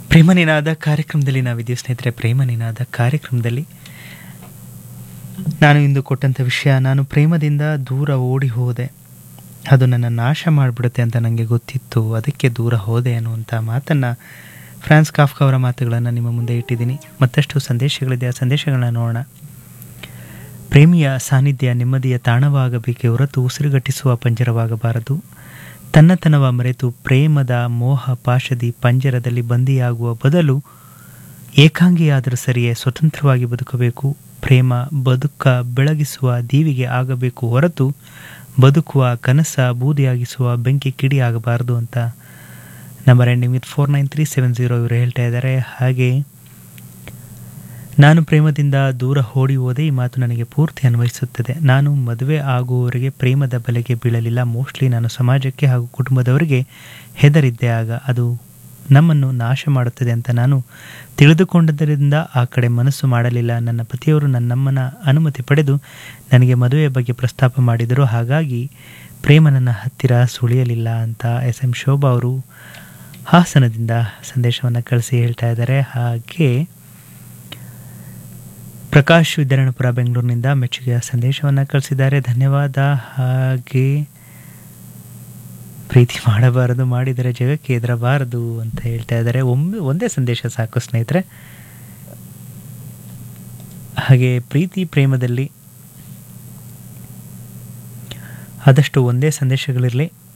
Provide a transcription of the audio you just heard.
ಪ್ರೇಮ ನಿನಾದ ಕಾರ್ಯಕ್ರಮದಲ್ಲಿ ನಾವಿದ್ದೀವಿ ಸ್ನೇಹಿತರೆ ಪ್ರೇಮ ನಿನಾದ ಕಾರ್ಯಕ್ರಮದಲ್ಲಿ ನಾನು ಇಂದು ಕೊಟ್ಟಂಥ ವಿಷಯ ನಾನು ಪ್ರೇಮದಿಂದ ದೂರ ಓಡಿ ಹೋದೆ ಅದು ನನ್ನ ನಾಶ ಮಾಡಿಬಿಡುತ್ತೆ ಅಂತ ನನಗೆ ಗೊತ್ತಿತ್ತು ಅದಕ್ಕೆ ದೂರ ಹೋದೆ ಅನ್ನುವಂಥ ಮಾತನ್ನು ಫ್ರಾನ್ಸ್ ಕಾಫ್ಕ ಅವರ ಮಾತುಗಳನ್ನು ನಿಮ್ಮ ಮುಂದೆ ಇಟ್ಟಿದ್ದೀನಿ ಮತ್ತಷ್ಟು ಸಂದೇಶಗಳಿದೆ ಆ ಸಂದೇಶಗಳನ್ನ ನೋಡೋಣ ಪ್ರೇಮಿಯ ಸಾನ್ನಿಧ್ಯ ನೆಮ್ಮದಿಯ ತಾಣವಾಗಬೇಕೇ ಹೊರತು ಉಸಿರುಗಟ್ಟಿಸುವ ಪಂಜರವಾಗಬಾರದು ತನ್ನತನವ ಮರೆತು ಪ್ರೇಮದ ಮೋಹ ಪಾಶದಿ ಪಂಜರದಲ್ಲಿ ಬಂದಿಯಾಗುವ ಬದಲು ಏಕಾಂಗಿಯಾದರೂ ಸರಿಯೇ ಸ್ವತಂತ್ರವಾಗಿ ಬದುಕಬೇಕು ಪ್ರೇಮ ಬದುಕ ಬೆಳಗಿಸುವ ದೀವಿಗೆ ಆಗಬೇಕು ಹೊರತು ಬದುಕುವ ಕನಸ ಬೂದಿಯಾಗಿಸುವ ಬೆಂಕಿ ಕಿಡಿ ಆಗಬಾರದು ಅಂತ number ending with four nine three seven zero ಇವರು ಹೇಳ್ತಾ ಇದ್ದಾರೆ ಹಾಗೆ ನಾನು ಪ್ರೇಮದಿಂದ ದೂರ ಓಡಿ ಹೋದೆ ಈ ಮಾತು ನನಗೆ ಪೂರ್ತಿ ಅನ್ವಯಿಸುತ್ತದೆ ನಾನು ಮದುವೆ ಆಗುವವರೆಗೆ ಪ್ರೇಮದ ಬಲೆಗೆ ಬೀಳಲಿಲ್ಲ ಮೋಸ್ಟ್ಲಿ ನಾನು ಸಮಾಜಕ್ಕೆ ಹಾಗೂ ಕುಟುಂಬದವರಿಗೆ ಹೆದರಿದ್ದೆ ಆಗ ಅದು ನಮ್ಮನ್ನು ನಾಶ ಮಾಡುತ್ತದೆ ಅಂತ ನಾನು ತಿಳಿದುಕೊಂಡದ್ದರಿಂದ ಆ ಕಡೆ ಮನಸ್ಸು ಮಾಡಲಿಲ್ಲ ನನ್ನ ಪತಿಯವರು ನನ್ನಮ್ಮನ ಅನುಮತಿ ಪಡೆದು ನನಗೆ ಮದುವೆಯ ಬಗ್ಗೆ ಪ್ರಸ್ತಾಪ ಮಾಡಿದರು ಹಾಗಾಗಿ ಪ್ರೇಮ ನನ್ನ ಹತ್ತಿರ ಸುಳಿಯಲಿಲ್ಲ ಅಂತ ಎಸ್ ಎಂ ಶೋಭಾ ಅವರು ಹಾಸನದಿಂದ ಸಂದೇಶವನ್ನು ಕಳಿಸಿ ಹೇಳ್ತಾ ಇದ್ದಾರೆ ಹಾಗೆ ಪ್ರಕಾಶ್ ವಿದ್ಯಾರಣ್ಯಪುರ ಬೆಂಗಳೂರಿನಿಂದ ಮೆಚ್ಚುಗೆಯ ಸಂದೇಶವನ್ನು ಕಳಿಸಿದ್ದಾರೆ ಧನ್ಯವಾದ ಹಾಗೆ ಪ್ರೀತಿ ಮಾಡಬಾರದು ಮಾಡಿದರೆ ಜಗಕ್ಕೆ ಎದುರಬಾರದು ಅಂತ ಹೇಳ್ತಾ ಇದ್ದಾರೆ ಒಮ್ಮೆ ಒಂದೇ ಸಂದೇಶ ಸಾಕು ಸ್ನೇಹಿತರೆ ಹಾಗೆ ಪ್ರೀತಿ ಪ್ರೇಮದಲ್ಲಿ ಆದಷ್ಟು ಒಂದೇ ಸಂದೇಶಗಳಿರಲಿ